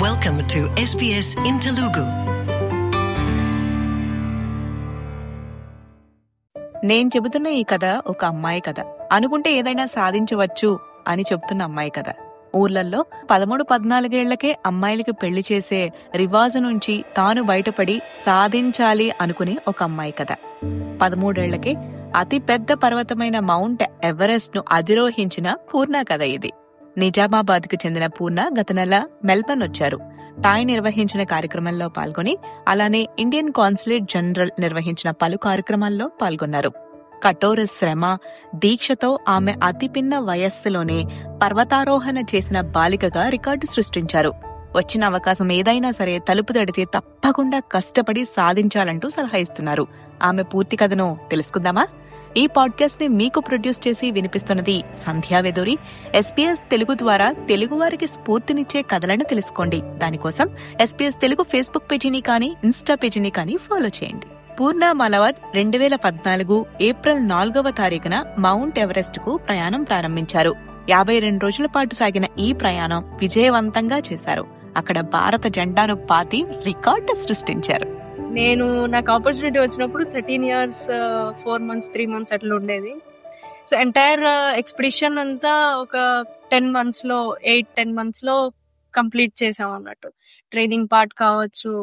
Welcome to SBS in Telugu. నేను చెబుతున్న ఈ కథ ఒక అమ్మాయి కథ అనుకుంటే ఏదైనా సాధించవచ్చు అని చెప్తున్న అమ్మాయి కథ ఊర్లల్లో పదమూడు పద్నాలుగేళ్లకే అమ్మాయిలకి పెళ్లి చేసే రివాజు నుంచి తాను బయటపడి సాధించాలి అనుకుని ఒక అమ్మాయి కథ పదమూడేళ్లకే అతి పెద్ద పర్వతమైన మౌంట్ ఎవరెస్ట్ ను అధిరోహించిన పూర్ణ కథ ఇది నిజామాబాద్ కు చెందిన పూర్ణ గత నెల మెల్బర్న్ వచ్చారు టాయ్ నిర్వహించిన కార్యక్రమంలో పాల్గొని అలానే ఇండియన్ కాన్సులేట్ జనరల్ నిర్వహించిన పలు కార్యక్రమాల్లో పాల్గొన్నారు కఠోర శ్రమ దీక్షతో ఆమె అతి పిన్న వయస్సులోనే పర్వతారోహణ చేసిన బాలికగా రికార్డు సృష్టించారు వచ్చిన అవకాశం ఏదైనా సరే తలుపు తడితే తప్పకుండా కష్టపడి సాధించాలంటూ సలహా ఇస్తున్నారు ఆమె పూర్తి కథను తెలుసుకుందామా ఈ పాడ్కాస్ట్ ని మీకు ప్రొడ్యూస్ చేసి వినిపిస్తున్నది సంధ్యా వెదూరి ఎస్పీఎస్ తెలుగు ద్వారా తెలుగు వారికి స్ఫూర్తినిచ్చే కథలను తెలుసుకోండి దానికోసం ఎస్పీఎస్ తెలుగు ఫేస్బుక్ పేజీని కానీ ఇన్స్టా పేజీని కానీ ఫాలో చేయండి పూర్ణ మలవత్ రెండు వేల పద్నాలుగు ఏప్రిల్ నాలుగవ తారీఖున మౌంట్ ఎవరెస్ట్ కు ప్రయాణం ప్రారంభించారు యాభై రెండు రోజుల పాటు సాగిన ఈ ప్రయాణం విజయవంతంగా చేశారు అక్కడ భారత జెండాను పాతి రికార్డు సృష్టించారు నేను నాకు ఆపర్చునిటీ వచ్చినప్పుడు thirteen years four months three months అట్లా ఉండేది సో ఎంటైర్ ఎక్స్పిడిషన్ అంతా ఒక టెన్ మంత్స్ లో ఎయిట్ టెన్ మంత్స్ లో కంప్లీట్ చేసాం అన్నట్టు ట్రైనింగ్ పార్ట్ కావచ్చు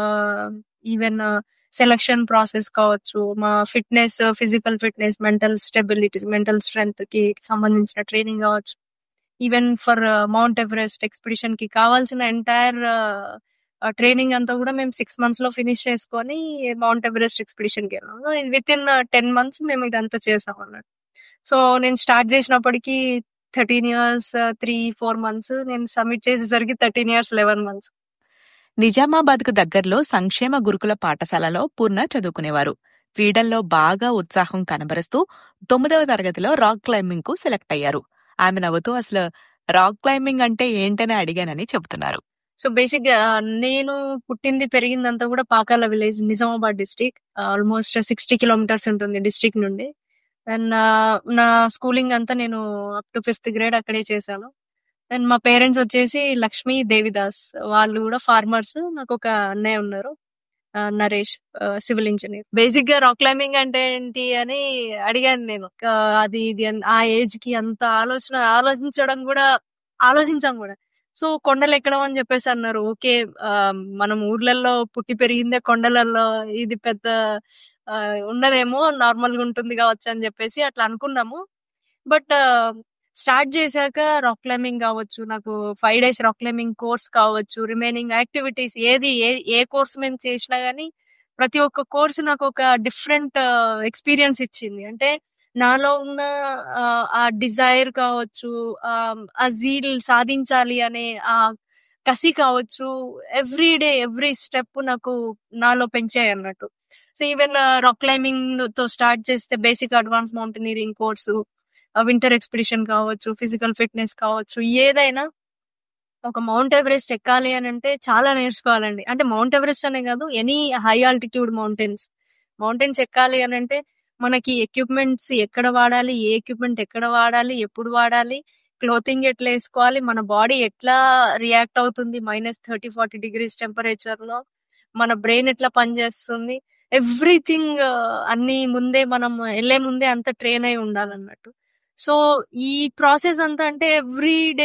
ఈవెన్ సెలక్షన్ ప్రాసెస్ కావచ్చు మా fitness physical fitness mental stability mental strength కి సంబంధించిన ట్రైనింగ్ కావచ్చు even for Mount Everest expedition కి కావాల్సిన ఎంటైర్ ట్రైనింగ్ అంతా కూడా మేము సిక్స్ మంత్స్ లో ఫినిష్ చేసుకొని మౌంట్ ఎవరెస్ట్ ఎక్స్పిడిషన్ కి వెళ్ళాము విత్ ఇన్ టెన్ మంత్స్ మేము ఇదంతా చేసాం అన్నట్టు సో నేను స్టార్ట్ చేసినప్పటికీ thirteen years three four months నేను సబ్మిట్ చేసేసరికి thirteen years eleven months Nizamabad కు దగ్గరలో సంక్షేమ గురుకుల పాఠశాలలో పూర్ణ చదువుకునేవారు క్రీడల్లో బాగా ఉత్సాహం కనబరుస్తూ తొమ్మిదవ తరగతిలో రాక్ క్లైంబింగ్ కు సెలెక్ట్ అయ్యారు ఆమె నవ్వుతూ అసలు రాక్ క్లైంబింగ్ అంటే ఏంటని అడిగానని చెబుతున్నారు సో బేసిక్ గా నేను పుట్టింది పెరిగిందంతా కూడా Pakala village Nizamabad district almost sixty kilometres ఉంటుంది డిస్టిక్ నుండి అండ్ నా స్కూలింగ్ అంతా నేను అప్ టు ఫిఫ్త్ గ్రేడ్ అక్కడే చేశాను అండ్ మా పేరెంట్స్ వచ్చేసి లక్ష్మి దేవిదాస్ వాళ్ళు కూడా ఫార్మర్స్ నాకు ఒక అన్నయ్య ఉన్నారు నరేష్ సివిల్ ఇంజనీర్ బేసిక్ గా రాక్ క్లైంబింగ్ అంటే ఏంటి అని అడిగాను నేను అది ఇది ఆ ఏజ్ కి అంత ఆలోచన ఆలోచించడం కూడా ఆలోచించాం కూడా సో కొండలు ఎక్కడం అని చెప్పేసి అన్నారు ఓకే మనం ఊర్లలో పుట్టి పెరిగిందే కొండలలో ఇది పెద్ద ఉండదేమో నార్మల్ గా ఉంటుంది కావచ్చు అని చెప్పేసి అట్లా అనుకున్నాము బట్ స్టార్ట్ చేశాక రాక్ క్లైంబింగ్ కావచ్చు నాకు five days rock climbing course కావచ్చు రిమైనింగ్ యాక్టివిటీస్ ఏది ఏ ఏ కోర్స్ మేము చేసినా గానీ ప్రతి ఒక్క కోర్స్ నాకు ఒక డిఫరెంట్ ఎక్స్పీరియన్స్ ఇచ్చింది అంటే నాలో ఉన్న ఆ డిజైర్ కావచ్చు ఆ జీల్ సాధించాలి అనే ఆ కసి కావచ్చు ఎవ్రీ డే ఎవ్రీ స్టెప్ నాకు నాలో పెంచాయి అన్నట్టు సో ఈవెన్ రాక్ క్లైంబింగ్ తో స్టార్ట్ చేస్తే basic advance mountaineering course winter expedition కావచ్చు ఫిజికల్ ఫిట్నెస్ కావచ్చు ఏదైనా ఒక మౌంట్ ఎవరెస్ట్ ఎక్కాలి అని అంటే చాలా నేర్చుకోవాలండి అంటే మౌంట్ ఎవరెస్ట్ అనే కాదు any high altitude mountains mountains ఎక్కాలి అని అంటే మనకి ఎక్విప్మెంట్స్ ఎక్కడ వాడాలి ఏ ఎక్విప్మెంట్ ఎక్కడ వాడాలి ఎప్పుడు వాడాలి క్లోతింగ్ ఎట్లా వేసుకోవాలి మన బాడీ ఎట్లా రియాక్ట్ అవుతుంది minus thirty forty degrees temperature లో మన బ్రెయిన్ ఎట్లా పనిచేస్తుంది ఎవ్రీథింగ్ అన్ని ముందే మనం వెళ్లే ముందే అంత ట్రైన్ అయి ఉండాలన్నట్టు సో ఈ ప్రాసెస్ అంతా అంటే ఎవ్రీ డే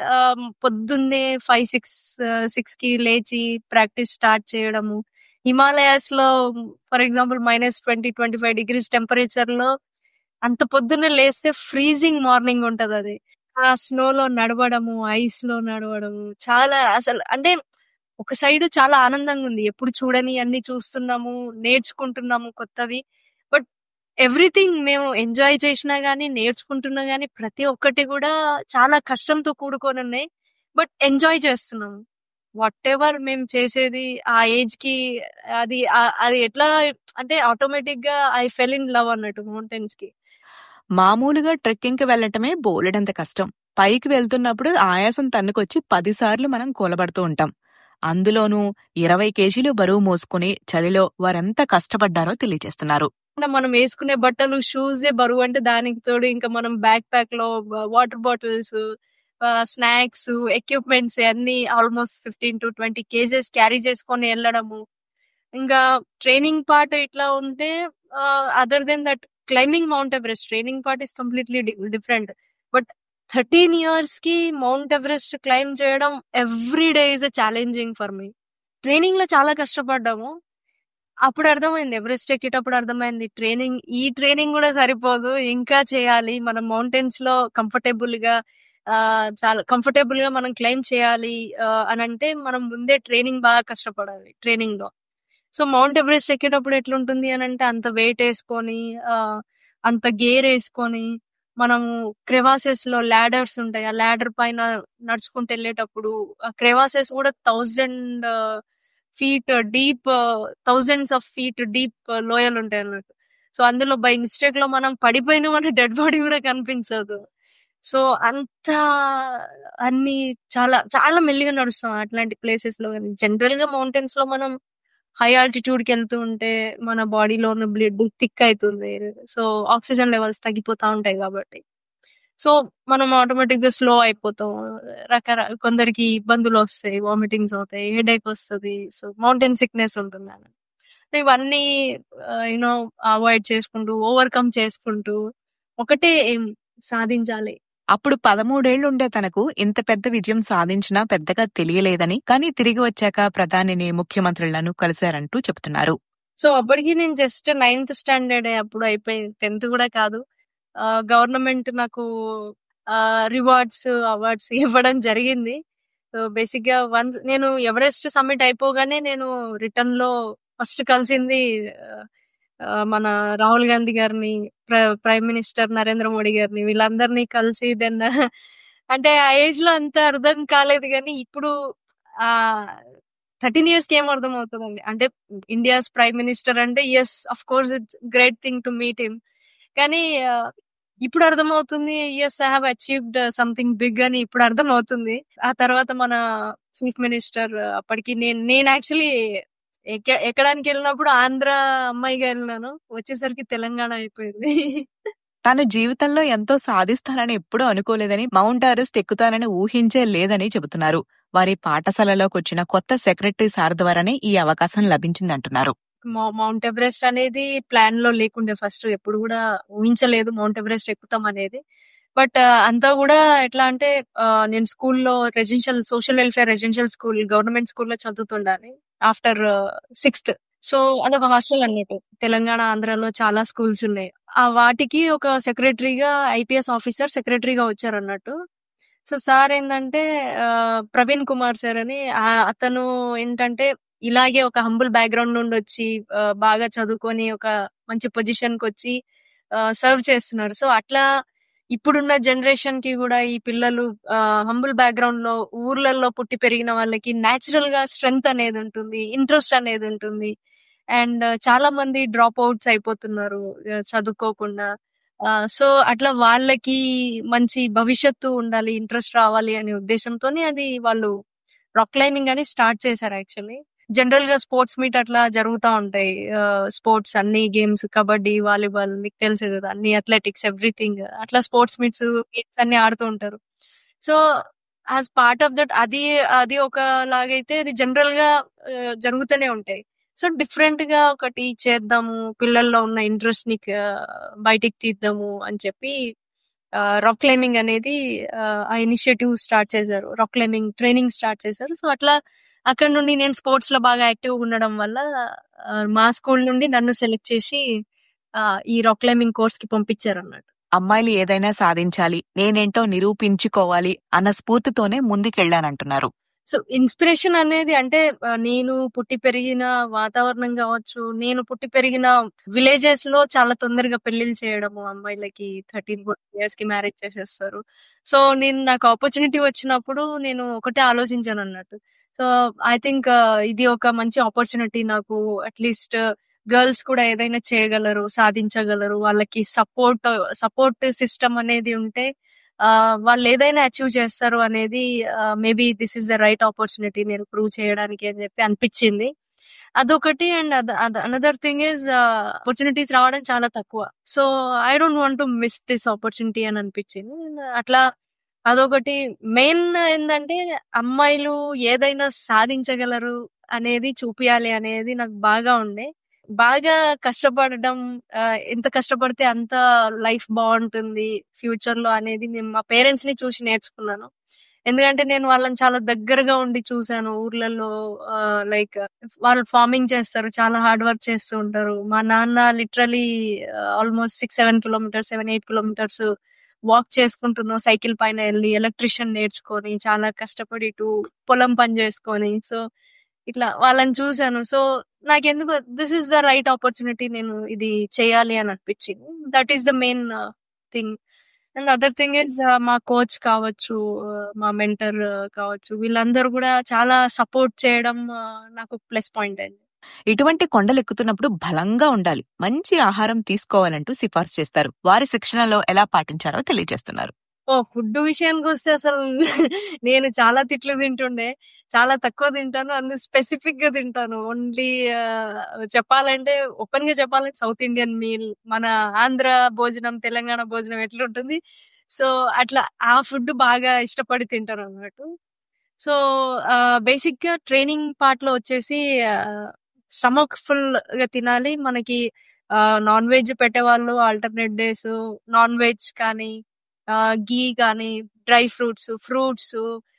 పొద్దున్నే ఫైవ్ సిక్స్ సిక్స్ కి లేచి ప్రాక్టీస్ స్టార్ట్ చేయడము హిమాలయాస్ లో for example minus twenty twenty five degrees temperature లో అంత పొద్దున్నే లేస్తే ఫ్రీజింగ్ మార్నింగ్ ఉంటది అది ఆ స్నో లో నడవడము ఐస్ లో నడవడము చాలా అసలు అంటే ఒక సైడ్ చాలా ఆనందంగా ఉంది ఎప్పుడు చూడని అన్ని చూస్తున్నాము నేర్చుకుంటున్నాము కొత్తవి బట్ ఎవ్రీథింగ్ మేము ఎంజాయ్ చేసినా గానీ నేర్చుకుంటున్నా గానీ ప్రతి ఒక్కటి కూడా చాలా కష్టంతో కూడుకొని ఉన్నాయి బట్ ఎంజాయ్ చేస్తున్నాము వాట్ ఎవర్ మేము చేసేది ఆ ఏజ్ కి అది అది ఎట్లా అంటే ఆటోమేటిక్ గా ఐ ఫెల్ ఇన్ లవ్ అన్నట్టు మౌంటైన్స్ కి మామూలుగా ట్రెక్కింగ్ కి వెళ్లటమే బోలెడంత కష్టం పైకి వెళ్తున్నప్పుడు ఆయాసం తన్నుకొచ్చి పదిసార్లు మనం కూలబడుతూ ఉంటాం అందులోనూ ఇరవై కేజీలు బరువు మోసుకుని చలిలో వారెంత కష్టపడ్డారో తెలియజేస్తున్నారు మనం వేసుకునే బట్టలు షూస్ బరువు అంటే దానికి తోడు ఇంకా మనం బ్యాక్ ప్యాక్ లో వాటర్ బాటిల్స్ స్నాక్స్ ఎక్విప్మెంట్స్ అన్ని almost fifteen to twenty kgs carry చేసుకొని వెళ్ళడము ఇంకా ట్రైనింగ్ పార్ట్ ఇట్లా ఉంటే other than that climbing Mount Everest training part is completely different but thirteen years కి మౌంట్ ఎవరెస్ట్ క్లైమ్ చేయడం every day is a challenging for me training లో చాలా కష్టపడ్డాము అప్పుడు అర్థమైంది ఎవరెస్ట్ ఎక్కేటప్పుడు అర్థమైంది ట్రైనింగ్ ఈ ట్రైనింగ్ కూడా సరిపోదు ఇంకా చేయాలి మనం మౌంటైన్స్ లో కంఫర్టబుల్ గా ఆ, చాలా కంఫర్టబుల్ గా మనం క్లైమ్ చేయాలి ఆ, అని అంటే మనం ముందే ట్రైనింగ్ బాగా కష్టపడాలి ట్రైనింగ్ లో సో మౌంట్ ఎవరెస్ట్ ఎక్కేటప్పుడు ఎట్లుంటుంది అని అంటే అంత వెయిట్ వేసుకొని ఆ, అంత గేర్ వేసుకొని మనం క్రెవాసెస్ లో లాడర్స్ ఉంటాయి ఆ లాడర్ పైన నడుచుకుంటూ వెళ్ళేటప్పుడు ఆ క్రెవాసెస్ కూడా thousand feet deep thousands of feet deep లోయలు ఉంటాయి అన్నట్టు సో అందులో బై మిస్టేక్ లో మనం పడిపోయిన మన డెడ్ బాడీ కూడా కనిపించదు సో అంత అన్ని చాలా చాలా మెల్లిగా నడుస్తాం అట్లాంటి ప్లేసెస్ లో కానీ జనరల్ గా మౌంటైన్స్ లో మనం హై ఆల్టిట్యూడ్ కి వెళ్తూ ఉంటే మన బాడీలో ఉన్న బ్లడ్ థిక్ అవుతుంది సో ఆక్సిజన్ లెవెల్స్ తగ్గిపోతా ఉంటాయి కాబట్టి సో మనం ఆటోమేటిక్ గా స్లో అయిపోతాం రకరకాల కొందరికి ఇబ్బందులు వస్తాయి వామిటింగ్స్ అవుతాయి హెడేక్ వస్తుంది సో మౌంటైన్ సిక్నెస్ ఉంటుంది అని సో ఇవన్నీ యూనో అవాయిడ్ చేసుకుంటూ ఓవర్కమ్ చేసుకుంటూ ఒకటే ఏం సాధించాలి అప్పుడు పదమూడేళ్లుండే తనకు ఇంత పెద్ద విజయం సాధించినా పెద్దగా తెలియలేదని కానీ తిరిగి వచ్చాక ప్రధానిని ముఖ్యమంత్రులను కలిశారంటూ చెబుతున్నారు సో అప్పటికి నేను జస్ట్ నైన్త్ స్టాండర్డ్ అప్పుడు అయిపోయింది టెన్త్ కూడా కాదు గవర్నమెంట్ నాకు రివార్డ్స్ అవార్డ్స్ ఇవ్వడం జరిగింది సో బేసిక్ గా వన్స్ నేను ఎవరెస్ట్ సమ్మిట్ అయిపోగానే నేను రిటర్న్ లో ఫస్ట్ కలిసింది ఆ, ఆ, మన రాహుల్ గాంధీ గారిని ప్ర- ప్రైమ్ మినిస్టర్ నరేంద్ర మోడీ గారిని వీళ్ళందరినీ కలిసి దెన్ అంటే ఆ ఏజ్ లో అంత అర్థం కాలేదు కానీ ఇప్పుడు ఆ థర్టీన్ ఇయర్స్ కి ఏం అర్థం అవుతుందండి అంటే ఇండియాస్ ప్రైమ్ మినిస్టర్ అంటే yes of course it's great thing to meet him కానీ ఆ, ఇప్పుడు అర్థమవుతుంది yes I have achieved something big అని ఇప్పుడు అర్థం అవుతుంది ఆ తర్వాత మన చీఫ్ మినిస్టర్ అప్పటికి నేను నేను యాక్చువల్లీ ఎక్కడానికి వెళ్ళినప్పుడు ఆంధ్ర అమ్మాయిగా వెళ్ళినాను వచ్చేసరికి తెలంగాణ అయిపోయింది తాను జీవితంలో ఎంతో సాధిస్తానని ఎప్పుడూ అనుకోలేదని మౌంట్ ఎవరెస్ట్ ఎక్కుతానని ఊహించే లేదని చెబుతున్నారు వారి పాఠశాలలోకి వచ్చిన కొత్త సెక్రటరీ సార్ ద్వారానే ఈ అవకాశం లభించిందంటున్నారు మౌ- మౌంట్ ఎవరెస్ట్ అనేది ప్లాన్ లో లేకుండే ఫస్ట్ ఎప్పుడు కూడా ఊహించలేదు మౌంట్ ఎవరెస్ట్ ఎక్కుతాం అనేది బట్ అంతా కూడా ఎట్లా అంటే ఆ, నేను స్కూల్లో residential social welfare residential school government స్కూల్లో చదువుతుండాలి ఆఫ్టర్ సిక్స్త్ సో అదొక హాస్టల్ అన్నట్టు తెలంగాణ ఆంధ్రాలో చాలా స్కూల్స్ ఉన్నాయి ఆ వాటికి ఒక సెక్రటరీగా ఐపీఎస్ ఆఫీసర్ సెక్రటరీగా వచ్చారు అన్నట్టు సో సార్ ఏంటంటే ఆ, ప్రవీణ్ కుమార్ సార్ అని ఆ- అతను ఏంటంటే ఇలాగే ఒక హంబుల్ బ్యాక్గ్రౌండ్ నుండి వచ్చి ఆ, బాగా చదువుకొని ఒక మంచి పొజిషన్ కి వచ్చి సర్వ్ చేస్తున్నారు సో అట్లా ఇప్పుడున్న జనరేషన్ కి కూడా ఈ పిల్లలు హంబుల్ బ్యాక్గ్రౌండ్ లో ఊర్లలో పుట్టి పెరిగిన వాళ్ళకి నేచురల్ గా స్ట్రెంగ్త్ అనేది ఉంటుంది ఇంట్రెస్ట్ అనేది ఉంటుంది అండ్ చాలా మంది డ్రాప్ అవుట్స్ అయిపోతున్నారు ఆ, చదువుకోకుండా సో అట్లా వాళ్ళకి మంచి భవిష్యత్తు ఉండాలి ఇంట్రెస్ట్ రావాలి అనే ఉద్దేశంతోనే అది వాళ్ళు రాక్ క్లైంబింగ్ అని స్టార్ట్ చేశారు యాక్చువల్లీ జనరల్ గా స్పోర్ట్స్ మీట్ అట్లా జరుగుతూ ఉంటాయి స్పోర్ట్స్ అన్ని గేమ్స్ కబడ్డీ వాలీబాల్ మీకు తెలుసు కదా అన్ని అథ్లెటిక్స్ ఎవ్రీథింగ్ అట్లా స్పోర్ట్స్ మీట్స్ గేమ్స్ అన్ని ఆడుతూ ఉంటారు so as part of that అది అది ఒక లాగైతే అది జనరల్ గా ఆ, జరుగుతూనే ఉంటాయి సో డిఫరెంట్ గా ఒకటి చేద్దాము పిల్లల్లో ఉన్న ఇంట్రెస్ట్ ని ఆ, బయటికి తీద్దాము అని చెప్పి రాక్ క్లైంబింగ్ అనేది ఆ, ఆ ఇనిషియేటివ్ స్టార్ట్ చేశారు రాక్ క్లైంబింగ్ ట్రైనింగ్ స్టార్ట్ చేశారు సో అట్లా అక్కడ నుండి నేను స్పోర్ట్స్ లో బాగా యాక్టివ్ ఉండడం వల్ల ఆ, మా స్కూల్ నుండి నన్ను సెలెక్ట్ చేసి ఆ, ఈ రాక్ క్లైంబింగ్ కోర్స్ కి పంపించారు అన్నట్టు అమ్మాయిలు ఏదైనా సాధించాలి నేనేంటో నిరూపించుకోవాలి అన్న స్ఫూర్తితోనే ముందుకెళ్లానంటున్నారు సో ఇన్స్పిరేషన్ అనేది అంటే ఆ, నేను పుట్టి పెరిగిన వాతావరణం కావచ్చు నేను పుట్టి పెరిగిన విలేజెస్ లో చాలా తొందరగా పెళ్లిళ్ళు చేయడము అమ్మాయిలకి థర్టీన్ ఫోర్టీన్ ఇయర్స్ కి మ్యారేజ్ చేసేస్తారు సో నేను నాకు ఆపర్చునిటీ వచ్చినప్పుడు నేను ఒకటే ఆలోచించాను అన్నట్టు సో ఐ థింక్ ఇది ఒక మంచి ఆపర్చునిటీ నాకు అట్లీస్ట్ గర్ల్స్ కూడా ఏదైనా చేయగలరు సాధించగలరు వాళ్ళకి సపోర్ట్ సపోర్ట్ సిస్టమ్ అనేది ఉంటే ఆ, వాళ్ళు ఏదైనా అచీవ్ చేస్తారు అనేది maybe this is the right opportunity నేను ప్రూవ్ చేయడానికి అని చెప్పి అనిపించింది అదొకటి and another thing is opportunities రావడం చాలా తక్కువ so I don't want to miss this opportunity అని అనిపించింది And అట్లా అదొకటి మెయిన్ ఏంటంటే అమ్మాయిలు ఏదైనా సాధించగలరు అనేది చూపియాలి అనేది నాకు బాగా ఉండే బాగా కష్టపడడం ఆ, ఎంత కష్టపడితే అంత లైఫ్ బాగుంటుంది ఫ్యూచర్ లో అనేది నేను మా పేరెంట్స్ ని చూసి నేర్చుకున్నాను ఎందుకంటే నేను వాళ్ళని చాలా దగ్గరగా ఉండి చూసాను ఊర్లలో లైక్ వాళ్ళు ఫార్మింగ్ చేస్తారు చాలా హార్డ్ వర్క్ చేస్తూ ఉంటారు మా నాన్న literally almost six seven kilometres seven eight kilometres walk చేసుకుంటున్నాం సైకిల్ పైన వెళ్ళి ఎలక్ట్రిషియన్ నేర్చుకొని చాలా కష్టపడి ఇటు పొలం పని చేసుకొని సో ఇట్లా వాళ్ళని చూసాను సో నాకెందుకు this is the right opportunity నేను ఇది చేయాలి అని అనిపించింది that is the main thing and other thing is మా కోచ్ కావచ్చు uh, మా మెంటర్ కావచ్చు వీళ్ళందరూ కూడా చాలా సపోర్ట్ చేయడం uh, నాకు ప్లస్ పాయింట్ అయింది ఇటువంటి కొండలు ఎక్కుతున్నప్పుడు బలంగా ఉండాలి మంచి ఆహారం తీసుకోవాలంటూ సిఫార్సు చేస్తారు వారి శిక్షణలో ఎలా పాటించారో తెలియజేస్తున్నారు ఓ ఫుడ్ విషయానికి వస్తే అసలు నేను చాలా తిట్లు తింటుండే చాలా తక్కువ తింటాను అందు స్పెసిఫిక్ గా తింటాను ఓన్లీ చెప్పాలంటే ఓపెన్ గా చెప్పాలంటే సౌత్ ఇండియన్ మీల్ మన ఆంధ్ర భోజనం తెలంగాణ భోజనం ఎట్లుంటుంది సో అట్లా ఆ ఫుడ్ బాగా ఇష్టపడి తింటాను అన్నట్టు సో బేసిక్ గా ట్రైనింగ్ పార్ట్ లో వచ్చేసి స్టమక్ ఫుల్ గా తినాలి మనకి నాన్ వెజ్ పెట్టేవాళ్ళు ఆల్టర్నేట్ డేస్ నాన్ వెజ్ కానీ గీ కానీ డ్రై ఫ్రూట్స్ ఫ్రూట్స్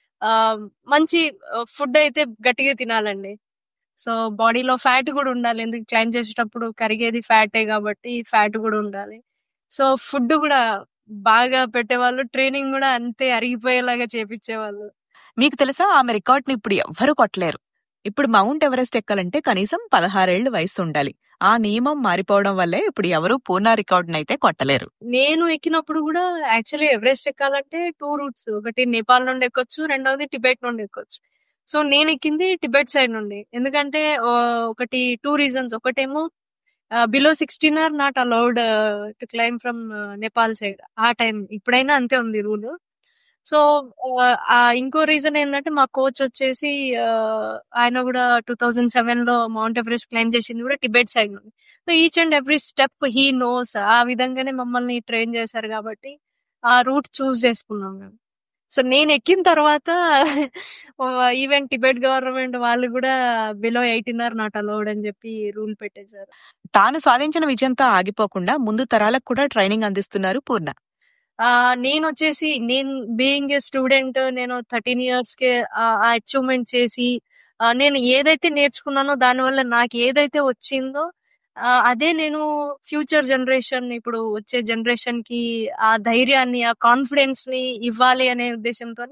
మంచి ఫుడ్ అయితే గట్టిగా తినాలండి సో బాడీలో ఫ్యాట్ కూడా ఉండాలి ఎందుకు క్లైమ్ చేసేటప్పుడు కరిగేది ఫ్యాటే కాబట్టి ఫ్యాట్ కూడా ఉండాలి సో ఫుడ్ కూడా బాగా పెట్టేవాళ్ళు ట్రైనింగ్ కూడా అంతే అరిగిపోయేలాగా చేపించేవాళ్ళు మీకు తెలుసా ఆమె రికార్డ్ ని ఇప్పుడు ఎవ్వరూ కొట్టలేరు ఇప్పుడు మౌంట్ ఎవరెస్ట్ ఎక్కాలంటే కనీసం పదహారేళ్లు వయసు ఉండాలి ఆ నియమం మారిపోవడం వల్లే ఇప్పుడు ఎవరూ పూర్ణ రికార్డునైతే అయితే కొట్టలేరు నేను ఎక్కినప్పుడు కూడా యాక్చువల్లీ ఎవరెస్ట్ ఎక్కాలంటే టూ రూట్స్ ఒకటి నేపాల్ నుండి ఎక్కొచ్చు రెండవది టిబెట్ నుండి ఎక్కొచ్చు సో నేను ఎక్కింది టిబెట్ సైడ్ నుండి ఎందుకంటే ఆ, ఒకటి టూ రీజన్స్ ఒకటేమో below sixteen are not allowed to climb from Nepal side ఆ టైం ఇప్పుడైనా అంతే ఉంది రూల్ సో ఆ ఇంకో రీజన్ ఏంటంటే మా కోచ్ వచ్చేసి ఆ, ఆయన కూడా టూ థౌజండ్ సెవెన్ లో మౌంట్ ఎవరెస్ట్ క్లైమ్ చేసింది కూడా టిబెట్ సైడ్ నుండి so each and every step he knows ఆ విధంగానే మమ్మల్ని ట్రైన్ చేశారు కాబట్టి ఆ రూట్ చూస్ చేసుకున్నాం మేము సో నేను ఎక్కిన తర్వాత ఈవెన్ టిబెట్ గవర్నమెంట్ వాళ్ళు కూడా below eighteen are not allowed అని చెప్పి రూల్ పెట్టేశారు తాను సాధించిన విజయంతో ఆగిపోకుండా ముందు తరాలకు కూడా ట్రైనింగ్ అందిస్తున్నారు పూర్ణ ఆ నేను వచ్చేసి నేను బీయింగ్ ఏ స్టూడెంట్ నేను థర్టీన్ ఇయర్స్ కి ఆ అచీవ్మెంట్ చేసి ఆ, నేను ఏదైతే నేర్చుకున్నానో దానివల్ల నాకు ఏదైతే వచ్చిందో ఆ, అదే నేను ఫ్యూచర్ జనరేషన్ ఇప్పుడు వచ్చే జనరేషన్ కి ఆ ధైర్యాన్ని ఆ కాన్ఫిడెన్స్ ని ఇవ్వాలి అనే ఉద్దేశంతో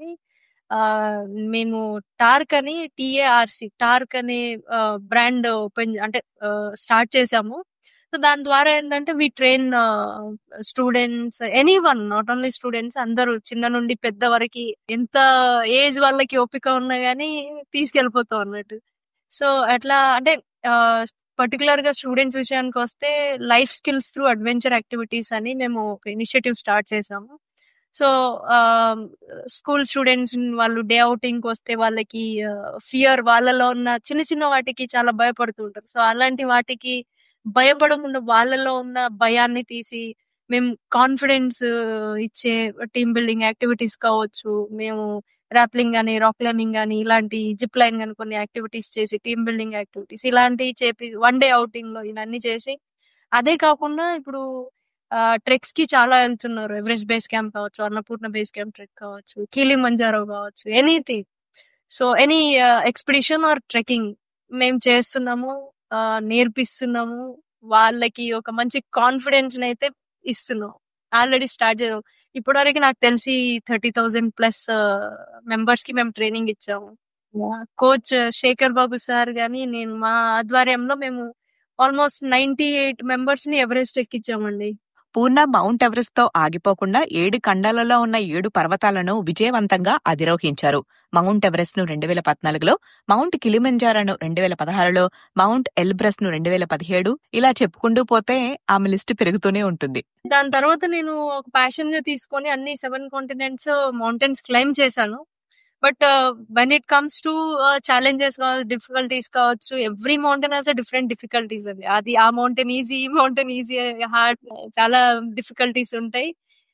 మేము టార్క్ అని టిఏఆర్సి టార్క్ అనే బ్రాండ్ ఓపెన్ అంటే స్టార్ట్ చేసాము సో దాని ద్వారా ఏంటంటే we train students any one not only students అందరూ చిన్న నుండి పెద్ద వరకు ఎంత ఏజ్ వాళ్ళకి ఓపిక ఉన్నా గానీ తీసుకెళ్ళిపోతాం అన్నట్టు సో అట్లా అంటే పర్టికులర్ గా స్టూడెంట్స్ విషయానికి వస్తే life skills through adventure activities అని మేము ఒక ఇనిషియేటివ్ స్టార్ట్ చేసాము సో స్కూల్ స్టూడెంట్స్ వాళ్ళు డే అవుటింగ్ వస్తే వాళ్ళకి ఫియర్ వాళ్ళలో ఉన్న చిన్న చిన్న వాటికి చాలా భయపడుతుంటారు సో అలాంటి వాటికి భయపడకుండా వాళ్ళలో ఉన్న భయాన్ని తీసి మేము కాన్ఫిడెన్స్ ఇచ్చే టీమ్ బిల్డింగ్ యాక్టివిటీస్ కావచ్చు మేము ర్యాప్లింగ్ కానీ రాక్ క్లైంబింగ్ కానీ ఇలాంటి జిప్ లైన్ కానీ కొన్ని యాక్టివిటీస్ చేసి టీమ్ బిల్డింగ్ యాక్టివిటీస్ ఇలాంటివి చేపి వన్ డే అవుటింగ్ లో ఇవన్నీ చేసి అదే కాకుండా ఇప్పుడు ట్రెక్స్ కి చాలా వెళ్తున్నారు ఎవరెస్ట్ బేస్ క్యాంప్ కావచ్చు అన్నపూర్ణ బేస్ క్యాంప్ ట్రెక్ కావచ్చు కీలి మంజారో కావచ్చు anything so any expedition or trekking మేము చేస్తున్నాము ఆ, నేర్పిస్తున్నాము వాళ్ళకి ఒక మంచి కాన్ఫిడెన్స్ అయితే ఇస్తున్నాం ఆల్రెడీ స్టార్ట్ చేసాం ఇప్పటివరకు నాకు తెలిసి థర్టీ థౌజండ్ ప్లస్ మెంబర్స్ కి మేము ట్రైనింగ్ ఇచ్చాము కోచ్ శేఖర్ బాబు సార్ గాని నేను మా ఆధ్వర్యంలో మేము ఆల్మోస్ట్ నైన్టీ ఎయిట్ మెంబర్స్ ని ఎవరెస్ట్ ఎక్కించామండి పూర్ణ మౌంట్ ఎవరెస్ట్ తో ఆగిపోకుండా ఏడు ఖండాలలో ఉన్న ఏడు పర్వతాలను విజయవంతంగా అధిరోహించారు మౌంట్ ఎవరెస్ట్ ను రెండు వేల పద్నాలుగులో మౌంట్ కిలిమంజారాను రెండు వేల పదహారులో మౌంట్ ఎల్బ్రస్ ను రెండు వేల పదిహేడు ఇలా చెప్పుకుంటూ పోతే ఆమె లిస్టు పెరుగుతూనే ఉంటుంది దాని తర్వాత నేను ఒక ప్యాషన్ గా తీసుకొని అన్ని సెవెన్ కాంటినెంట్స్ మౌంటైన్స్ క్లైమ్ చేశాను but when it comes to challenges కావచ్చు డిఫికల్టీస్ కావచ్చు every mountain has different difficulties అది అది ఆ మౌంటైన్ ఈజీ ఈ మౌంటైన్ ఈజీ హార్డ్ చాలా డిఫికల్టీస్ ఉంటాయి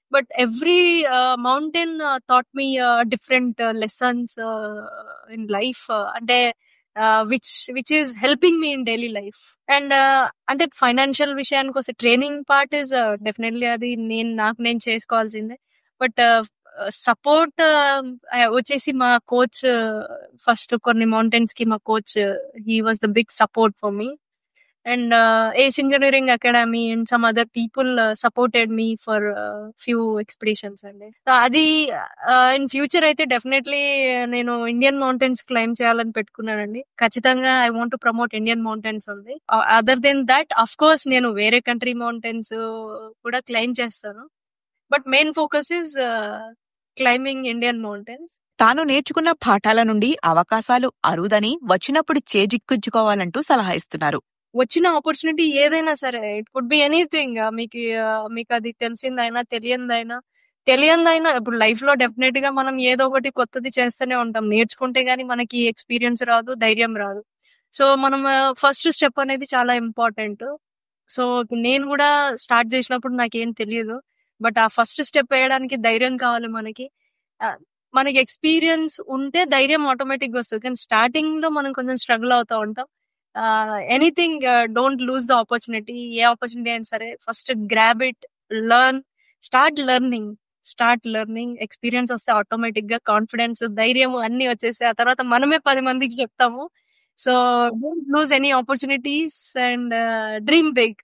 but every mountain thought me different lessons in life అంటే which which is helping me in daily life and అంటే ఫైనాన్షియల్ విషయానికి వస్తే ట్రైనింగ్ పార్ట్ ఇస్ డెఫినెట్లీ అది నేను నాకు నేను చేసుకోవాల్సిందే బట్ సపోర్ట్ వచ్చేసి మా కోచ్ ఫస్ట్ కొన్ని మౌంటైన్స్ కి మా coach he was the big support for me and ACE engineering academy and some other people supported me for few expeditions అండి So, అది ఇన్ ఫ్యూచర్ అయితే డెఫినెట్లీ నేను ఇండియన్ మౌంటైన్స్ క్లైమ్ చేయాలని పెట్టుకున్నానండి ఖచ్చితంగా I want to promote Indian mountains ఉంది other than that of course నేను వేరే కంట్రీ మౌంటైన్స్ కూడా క్లైమ్ చేస్తాను but main focus is climbing Indian mountains తాను నేర్చుకున్న పాఠాల నుండి అవకాశాలు అరుదని వచ్చినప్పుడు చేజిక్కించుకోవాలంటూ సలహా ఇస్తున్నారు వచ్చిన ఆపర్చునిటీ ఏదైనా సరే ఇట్ కుడ్ బి ఎనీథింగ్ మీకు ఆ, మీకు అది తెలిసిందైనా తెలియందైనా తెలియందైనా ఇప్పుడు లైఫ్ లో డెఫినెట్ గా మనం ఏదో ఒకటి కొత్తది చేస్తూనే ఉంటాం నేర్చుకుంటే గానీ మనకి ఎక్స్పీరియన్స్ రాదు ధైర్యం రాదు సో మనం ఫస్ట్ స్టెప్ అనేది చాలా ఇంపార్టెంట్ సో నేను కూడా స్టార్ట్ చేసినప్పుడు నాకేం తెలియదు బట్ ఆ ఫస్ట్ స్టెప్ వేయడానికి ధైర్యం కావాలి మనకి ఆ, మనకి ఎక్స్పీరియన్స్ ఉంటే ధైర్యం ఆటోమేటిక్ గా వస్తుంది కానీ స్టార్టింగ్ లో మనం కొంచెం స్ట్రగుల్ అవుతా ఉంటాం anything don't lose the opportunity ఏ ఆపర్చునిటీ అయినా సరే first grab it learn start learning start learning experience వస్తే ఆటోమేటిక్ గా కాన్ఫిడెన్స్ ధైర్యం అన్ని వచ్చేసి ఆ తర్వాత మనమే పది మందికి చెప్తాము so don't lose any opportunities and dream big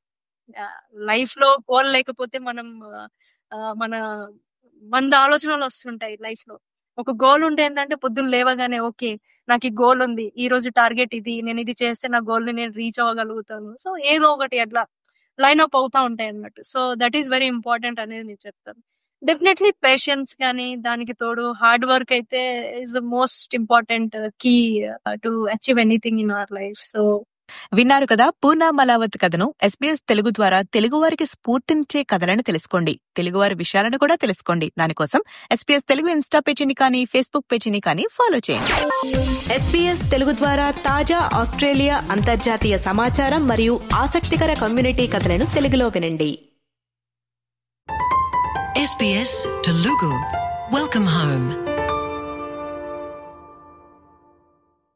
life లో గోల్ లేకపోతే మనం ఆ, మన వంద ఆలోచనలు వస్తుంటాయి లైఫ్ లో ఒక గోల్ ఉంటే ఏంటంటే పొద్దున్న లేవగానే ఓకే నాకు ఈ గోల్ ఉంది ఈ రోజు టార్గెట్ ఇది నేను ఇది చేస్తే నా గోల్ ని నేను రీచ్ అవ్వగలుగుతాను సో ఏదో ఒకటి అట్లా లైన్ అప్ అవుతా ఉంటాయి అన్నట్టు so that is very important అనేది నేను చెప్తాను డెఫినెట్లీ పేషెన్స్ కానీ దానికి తోడు హార్డ్ వర్క్ అయితే is the most important key to achieve anything in our life so విన్నారు కదా పూర్ణ మలావత్ కథను ఎస్బీఎస్ తెలుగు ద్వారా తెలుగువారికి స్ఫూర్తినిచ్చే కథలను తెలుసుకోండి తెలుగువారి విషయాలను కూడా తెలుసుకోండి దానికోసం ఎస్బీఎస్ తెలుగు ఇన్స్టా పేజీని కానీ ఫేస్బుక్ పేజీని కానీ ఫాలో చేయండి ఎస్బీఎస్ తెలుగు ద్వారా తాజా ఆస్ట్రేలియా అంతర్జాతీయ సమాచారం మరియు ఆసక్తికర కమ్యూనిటీ కథలను తెలుగులో వినండి SBS Telugu. Welcome home.